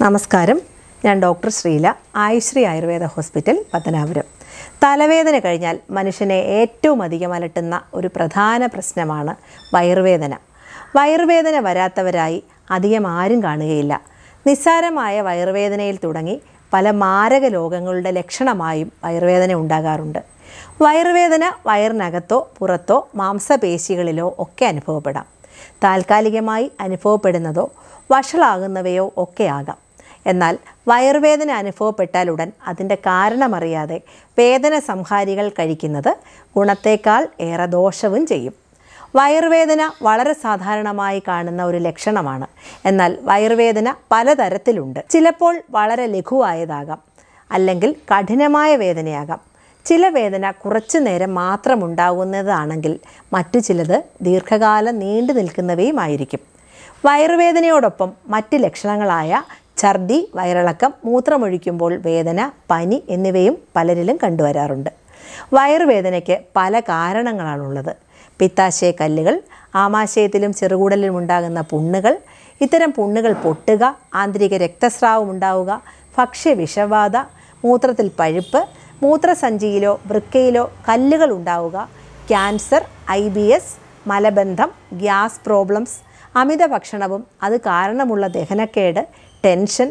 നമസ്കാരം ഞാൻ doctor Sreela Ayushree Ayurveda hospital Pathanapuram തലവേദന കഴിഞ്ഞാൽ മനുഷ്യനെ ഏറ്റവും അധികം അലട്ടുന്ന ഒരു പ്രധാന പ്രശ്നമാണ് വയറുവേദന വയറുവേദന വരാത്തവരായി അധികം ആരും കാണുകയില്ല നിസ്സാരമായ വയറുവേദനയിൽ തുടങ്ങി പല മാരക രോഗങ്ങളുടെ ലക്ഷണമായും വയറുവേദന ഉണ്ടാകാറുണ്ട് വയറുവേദന വയറിനകത്തോ പുറത്തോ മാംസപേശികളിലോ ഒക്കെ അനുഭവപ്പെടാം താൽക്കാലികമായി അനുഭവപ്പെടുന്നതോ വഷളാകുന്നവയോ ഒക്കെ ആകാം എന്നാൽ വയറുവേദന അനുഭവപ്പെട്ടാലുടൻ അതിൻ്റെ കാരണമറിയാതെ വേദന സംഹാരികൾ കഴിക്കുന്നത് ഗുണത്തേക്കാൾ ഏറെ ദോഷവും ചെയ്യും വയറുവേദന വളരെ സാധാരണമായി കാണുന്ന ഒരു ലക്ഷണമാണ് എന്നാൽ വയറുവേദന പലതരത്തിലുണ്ട് ചിലപ്പോൾ വളരെ ലഘുവായതാകാം അല്ലെങ്കിൽ കഠിനമായ വേദനയാകാം ചില വേദന കുറച്ചു നേരം മാത്രം ഉണ്ടാകുന്നതാണെങ്കിൽ മറ്റു ചിലത് ദീർഘകാലം നീണ്ടു നിൽക്കുന്നവയുമായിരിക്കും വയറുവേദനയോടൊപ്പം മറ്റ് ലക്ഷണങ്ങളായ ഛർദി വയറിളക്കം മൂത്രമൊഴിക്കുമ്പോൾ വേദന പനി എന്നിവയും പലരിലും കണ്ടുവരാറുണ്ട് വയറുവേദനയ്ക്ക് പല കാരണങ്ങളാണുള്ളത് പിത്താശയ കല്ലുകൾ ആമാശയത്തിലും ചെറുകുടലിലും ഉണ്ടാകുന്ന പുണ്ണുകൾ ഇത്തരം പുണ്ണുകൾ പൊട്ടുക ആന്തരിക രക്തസ്രാവം ഉണ്ടാവുക ഭക്ഷ്യ വിഷബാധ മൂത്രത്തിൽ പഴുപ്പ് മൂത്രസഞ്ചിയിലോ വൃക്കയിലോ കല്ലുകൾ ഉണ്ടാവുക ക്യാൻസർ ഐ ബി എസ് മലബന്ധം ഗ്യാസ് പ്രോബ്ലംസ് അമിത ഭക്ഷണവും അത് കാരണമുള്ള ദഹനക്കേട് ടെൻഷൻ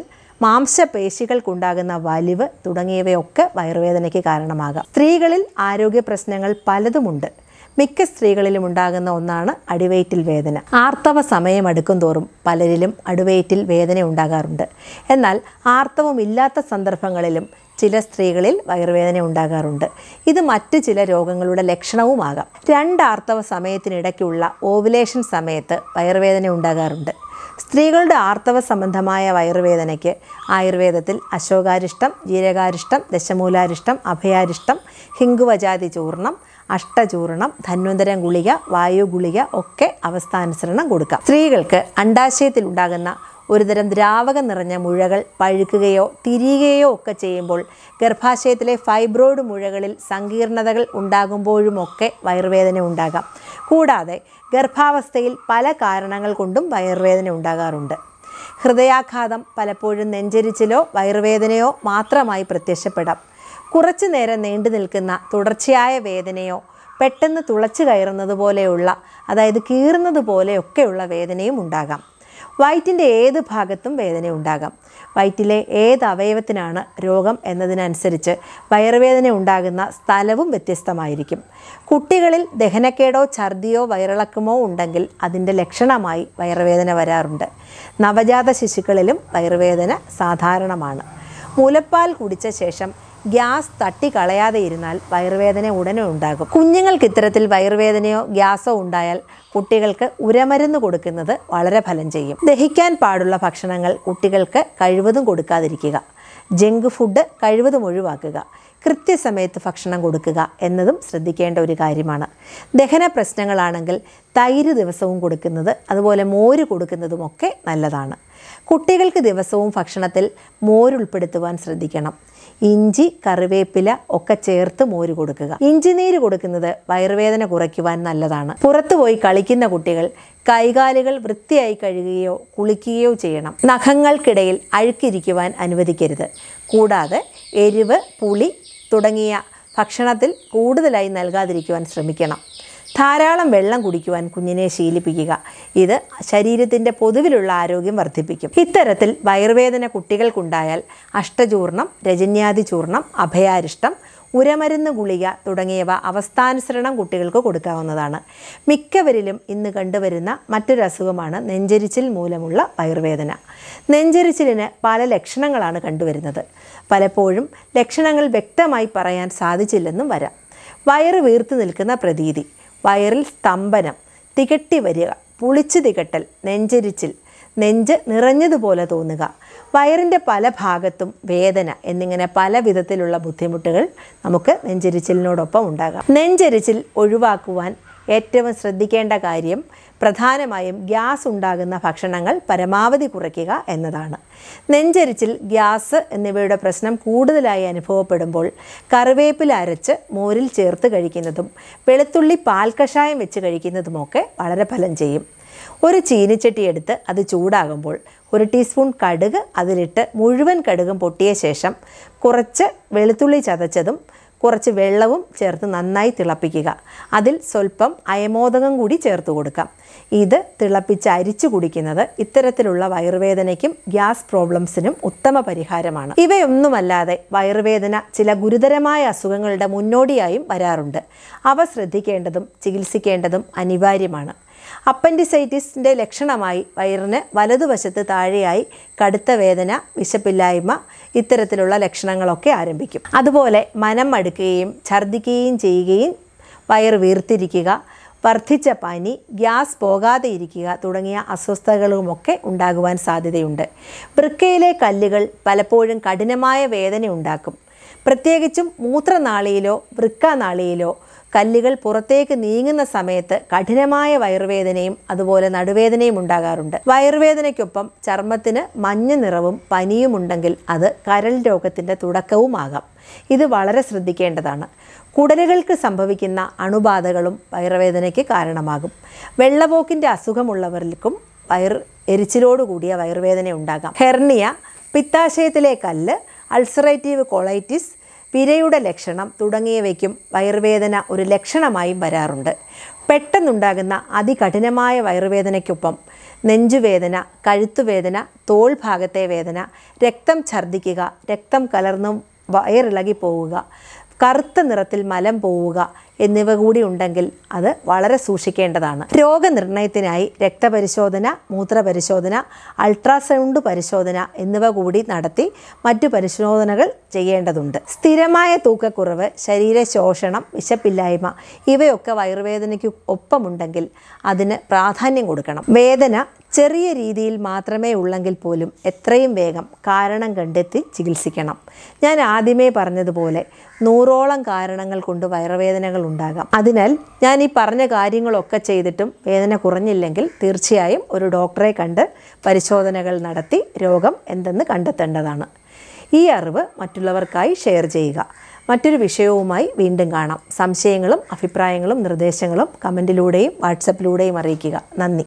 മാംസപേശികൾക്കുണ്ടാകുന്ന വലിവ് തുടങ്ങിയവയൊക്കെ വയറുവേദനയ്ക്ക് കാരണമാകാം സ്ത്രീകളിൽ ആരോഗ്യ പ്രശ്നങ്ങൾ പലതുമുണ്ട് മിക്ക സ്ത്രീകളിലും ഉണ്ടാകുന്ന ഒന്നാണ് അടിവയറ്റിൽ വേദന ആർത്തവ സമയം അടുക്കും തോറും പലരിലും അടിവയറ്റിൽ വേദന ഉണ്ടാകാറുണ്ട് എന്നാൽ ആർത്തവം ഇല്ലാത്ത സന്ദർഭങ്ങളിലും ചില സ്ത്രീകളിൽ വയറുവേദന ഉണ്ടാകാറുണ്ട് ഇത് മറ്റ് ചില രോഗങ്ങളുടെ ലക്ഷണവുമാകാം രണ്ട് ആർത്തവ സമയത്തിനിടയ്ക്കുള്ള ഓവുലേഷൻ സമയത്ത് വയറുവേദന ഉണ്ടാകാറുണ്ട് സ്ത്രീകളുടെ ആർത്തവ സംബന്ധമായ വയറുവേദനയ്ക്ക് ആയുർവേദത്തിൽ അശോകാരിഷ്ടം ജീരകാരിഷ്ടം ദശമൂലാരിഷ്ടം അഭയാരിഷ്ടം ഹിങ്കുവജാതി ചൂർണം അഷ്ടചൂർണം ധന്വന്തരം ഗുളിക വായു ഗുളിക ഒക്കെ അവസ്ഥാനുസരണം കൊടുക്കാം സ്ത്രീകൾക്ക് അണ്ടാശയത്തിൽ ഉണ്ടാകുന്ന ഒരുതരം ദ്രാവകം നിറഞ്ഞ മുഴകൾ പഴുക്കുകയോ തിരിയുകയോ ഒക്കെ ചെയ്യുമ്പോൾ ഗർഭാശയത്തിലെ ഫൈബ്രോയിഡ് മുഴകളിൽ സങ്കീർണതകൾ ഉണ്ടാകുമ്പോഴുമൊക്കെ വയറുവേദന ഉണ്ടാകാം കൂടാതെ ഗർഭാവസ്ഥയിൽ പല കാരണങ്ങൾ കൊണ്ടും വയറുവേദന ഉണ്ടാകാറുണ്ട് ഹൃദയാഘാതം പലപ്പോഴും നെഞ്ചരിച്ചിലോ വയറുവേദനയോ മാത്രമായി പ്രത്യക്ഷപ്പെടാം കുറച്ചു നേരം നീണ്ടു നിൽക്കുന്ന തുടർച്ചയായ വേദനയോ പെട്ടെന്ന് തുളച്ചു കയറുന്നത് പോലെയുള്ള അതായത് കീറുന്നത് പോലെയൊക്കെയുള്ള വേദനയും ഉണ്ടാകാം വയറ്റിൻ്റെ ഏത് ഭാഗത്തും വേദന ഉണ്ടാകാം വയറ്റിലെ ഏത് അവയവത്തിനാണ് രോഗം എന്നതിനനുസരിച്ച് വയറുവേദന ഉണ്ടാകുന്ന സ്ഥലവും വ്യത്യസ്തമായിരിക്കും കുട്ടികളിൽ ദഹനക്കേടോ ഛർദിയോ വയറിളക്കമോ ഉണ്ടെങ്കിൽ അതിൻ്റെ ലക്ഷണമായി വയറുവേദന വരാറുണ്ട് നവജാത ശിശുക്കളിലും വയറുവേദന സാധാരണമാണ് മുലപ്പാൽ കുടിച്ച ശേഷം ഗ്യാസ് തട്ടിക്കളയാതെ ഇരുന്നാൽ വയറുവേദന ഉടനെ ഉണ്ടാകും കുഞ്ഞുങ്ങൾക്ക് ഇത്തരത്തിൽ വയറുവേദനയോ ഗ്യാസോ ഉണ്ടായാൽ കുട്ടികൾക്ക് ഉരമരുന്ന് കൊടുക്കുന്നത് വളരെ ഫലം ചെയ്യും ദഹിക്കാൻ പാടുള്ള ഭക്ഷണങ്ങൾ കുട്ടികൾക്ക് കഴിവതും കൊടുക്കാതിരിക്കുക ജങ്ക് ഫുഡ് കഴിവതും ഒഴിവാക്കുക കൃത്യസമയത്ത് ഭക്ഷണം കൊടുക്കുക എന്നതും ശ്രദ്ധിക്കേണ്ട ഒരു കാര്യമാണ് ദഹന പ്രശ്നങ്ങളാണെങ്കിൽ തൈര് ദിവസവും കൊടുക്കുന്നത് അതുപോലെ മോര് കൊടുക്കുന്നതുമൊക്കെ നല്ലതാണ് കുട്ടികൾക്ക് ദിവസവും ഭക്ഷണത്തിൽ മോരുൾപ്പെടുത്തുവാൻ ശ്രദ്ധിക്കണം ഇഞ്ചി കറിവേപ്പില ഒക്കെ ചേർത്ത് മോര് കൊടുക്കുക ഇഞ്ചി നീര് കൊടുക്കുന്നത് വയറുവേദന കുറയ്ക്കുവാൻ നല്ലതാണ് പുറത്തു പോയി കളിക്കുന്ന കുട്ടികൾ കൈകാലുകൾ വൃത്തിയായി കഴുകുകയോ കുളിക്കുകയോ ചെയ്യണം നഖങ്ങൾക്കിടയിൽ അഴുക്കിരിക്കുവാൻ അനുവദിക്കരുത് കൂടാതെ എരിവ് പുളി തുടങ്ങിയ ഭക്ഷണത്തിൽ കൂടുതലായി നൽകാതിരിക്കുവാൻ ശ്രമിക്കണം ധാരാളം വെള്ളം കുടിക്കുവാൻ കുഞ്ഞിനെ ശീലിപ്പിക്കുക ഇത് ശരീരത്തിൻ്റെ പൊതുവിലുള്ള ആരോഗ്യം വർദ്ധിപ്പിക്കും ഇത്തരത്തിൽ വയറുവേദന കുട്ടികൾക്കുണ്ടായാൽ അഷ്ടചൂർണം രജന്യാതി ചൂർണം അഭയാരിഷ്ടം ഉരമരുന്ന് ഗുളിക തുടങ്ങിയവ അവസ്ഥാനുസരണം കുട്ടികൾക്ക് കൊടുക്കാവുന്നതാണ് മിക്കവരിലും ഇന്ന് കണ്ടുവരുന്ന മറ്റൊരു അസുഖമാണ് നെഞ്ചരിച്ചിൽ മൂലമുള്ള വയറുവേദന നെഞ്ചരിച്ചിലിന് പല ലക്ഷണങ്ങളാണ് കണ്ടുവരുന്നത് പലപ്പോഴും ലക്ഷണങ്ങൾ വ്യക്തമായി പറയാൻ സാധിച്ചില്ലെന്നും വരാം വയറ് വീർത്തു നിൽക്കുന്ന പ്രതീതി വയറിൽ സ്തംഭനം തികട്ടി വരിക പുളിച്ചു തികട്ടൽ നെഞ്ചരിച്ചിൽ നെഞ്ച് നിറഞ്ഞതുപോലെ തോന്നുക വയറിൻ്റെ പല ഭാഗത്തും വേദന എന്നിങ്ങനെ പല വിധത്തിലുള്ള ബുദ്ധിമുട്ടുകൾ നമുക്ക് നെഞ്ചരിച്ചിലിനോടൊപ്പം ഉണ്ടാകാം നെഞ്ചരിച്ചിൽ ഒഴിവാക്കുവാൻ ഏറ്റവും ശ്രദ്ധിക്കേണ്ട കാര്യം പ്രധാനമായും ഗ്യാസ് ഉണ്ടാകുന്ന ഭക്ഷണങ്ങൾ പരമാവധി കുറയ്ക്കുക എന്നതാണ് നെഞ്ചരിച്ചിൽ ഗ്യാസ് എന്നിവയുടെ പ്രശ്നം കൂടുതലായി അനുഭവപ്പെടുമ്പോൾ കറിവേപ്പില അരച്ച് മോരിൽ ചേർത്ത് കഴിക്കുന്നതും വെളുത്തുള്ളി പാൽ കഷായം വെച്ച് കഴിക്കുന്നതുമൊക്കെ വളരെ ഫലം ചെയ്യും ഒരു ചീനിച്ചട്ടി എടുത്ത് അത് ചൂടാകുമ്പോൾ ഒരു ടീസ്പൂൺ കടുക് അതിലിട്ട് മുഴുവൻ കടുകും പൊട്ടിയ ശേഷം കുറച്ച് വെളുത്തുള്ളി ചതച്ചതും കുറച്ച് വെള്ളവും ചേർത്ത് നന്നായി തിളപ്പിക്കുക അതിൽ സ്വല്പം അയമോദകം കൂടി ചേർത്ത് കൊടുക്കാം ഇത് തിളപ്പിച്ച് അരിച്ചു കുടിക്കുന്നത് ഇത്തരത്തിലുള്ള വയറുവേദനയ്ക്കും ഗ്യാസ് പ്രോബ്ലംസിനും ഉത്തമ പരിഹാരമാണ് ഇവയൊന്നുമല്ലാതെ വയറുവേദന ചില ഗുരുതരമായ അസുഖങ്ങളുടെ മുന്നോടിയായും വരാറുണ്ട് അവ ശ്രദ്ധിക്കേണ്ടതും ചികിത്സിക്കേണ്ടതും അനിവാര്യമാണ് അപ്പൻഡിസൈറ്റിസിൻ്റെ ലക്ഷണമായി വയറിന് വലതുവശത്ത് താഴെയായി കടുത്ത വേദന വിശപ്പില്ലായ്മ ഇത്തരത്തിലുള്ള ലക്ഷണങ്ങളൊക്കെ ആരംഭിക്കും അതുപോലെ മനം മടുക്കുകയും ഛർദ്ദിക്കുകയും ചെയ്യുകയും വയറ് വീർത്തിരിക്കുക വർദ്ധിച്ച പനി ഗ്യാസ് പോകാതെ ഇരിക്കുക തുടങ്ങിയ അസ്വസ്ഥതകളുമൊക്കെ ഉണ്ടാകുവാൻ സാധ്യതയുണ്ട് വൃക്കയിലെ കല്ലുകൾ പലപ്പോഴും കഠിനമായ വേദന ഉണ്ടാക്കും പ്രത്യേകിച്ചും മൂത്രനാളിയിലോ വൃക്കാനാളിയിലോ കല്ലുകൾ പുറത്തേക്ക് നീങ്ങുന്ന സമയത്ത് കഠിനമായ വയറുവേദനയും അതുപോലെ നടുവേദനയും ഉണ്ടാകാറുണ്ട് വയറുവേദനയ്ക്കൊപ്പം ചർമ്മത്തിന് മഞ്ഞ നിറവും പനിയും ഉണ്ടെങ്കിൽ അത് കരൾ രോഗത്തിൻ്റെ തുടക്കവുമാകാം ഇത് വളരെ ശ്രദ്ധിക്കേണ്ടതാണ് കുടലുകൾക്ക് സംഭവിക്കുന്ന അണുബാധകളും വയറുവേദനയ്ക്ക് കാരണമാകും വെള്ളപോക്കിൻ്റെ അസുഖമുള്ളവർക്കും വയർ എരിച്ചിലോട് കൂടിയ വയറുവേദന ഉണ്ടാകാം ഹെർണിയ പിത്താശയത്തിലെ കല്ല് അൾസറേറ്റീവ് കൊളൈറ്റിസ് വിരയുടെ ലക്ഷണം തുടങ്ങിയവയ്ക്കും വയറുവേദന ഒരു ലക്ഷണമായും വരാറുണ്ട് പെട്ടെന്നുണ്ടാകുന്ന അതികഠിനമായ വയറുവേദനയ്ക്കൊപ്പം നെഞ്ചുവേദന കഴുത്തുവേദന തോൾ ഭാഗത്തെ വേദന രക്തം ഛർദ്ദിക്കുക രക്തം കലർന്നും വയറിളകി പോവുക കറുത്ത നിറത്തിൽ മലം പോവുക എന്നിവ കൂടി ഉണ്ടെങ്കിൽ അത് വളരെ സൂക്ഷിക്കേണ്ടതാണ് രോഗനിർണയത്തിനായി രക്തപരിശോധന മൂത്രപരിശോധന അൾട്രാസൗണ്ട് പരിശോധന എന്നിവ കൂടി നടത്തി മറ്റു പരിശോധനകൾ ചെയ്യേണ്ടതുണ്ട് സ്ഥിരമായ തൂക്കക്കുറവ് ശരീര ശോഷണം വിശപ്പില്ലായ്മ ഇവയൊക്കെ വയറുവേദനയ്ക്ക് ഒപ്പമുണ്ടെങ്കിൽ അതിന് പ്രാധാന്യം കൊടുക്കണം വേദന ചെറിയ രീതിയിൽ മാത്രമേ ഉള്ളെങ്കിൽ പോലും എത്രയും വേഗം കാരണം കണ്ടെത്തി ചികിത്സിക്കണം ഞാൻ ആദ്യമേ പറഞ്ഞതുപോലെ നൂറോളം കാരണങ്ങൾ കൊണ്ട് വയറുവേദനകൾ ഉണ്ടാകാം അതിനാൽ ഞാൻ ഈ പറഞ്ഞ കാര്യങ്ങളൊക്കെ ചെയ്തിട്ടും വേദന കുറഞ്ഞില്ലെങ്കിൽ തീർച്ചയായും ഒരു ഡോക്ടറെ കണ്ട് പരിശോധനകൾ നടത്തി രോഗം എന്തെന്ന് കണ്ടെത്തേണ്ടതാണ് ഈ അറിവ് മറ്റുള്ളവർക്കായി ഷെയർ ചെയ്യുക മറ്റൊരു വിഷയവുമായി വീണ്ടും കാണാം സംശയങ്ങളും അഭിപ്രായങ്ങളും നിർദ്ദേശങ്ങളും കമൻറ്റിലൂടെയും വാട്സപ്പിലൂടെയും അറിയിക്കുക നന്ദി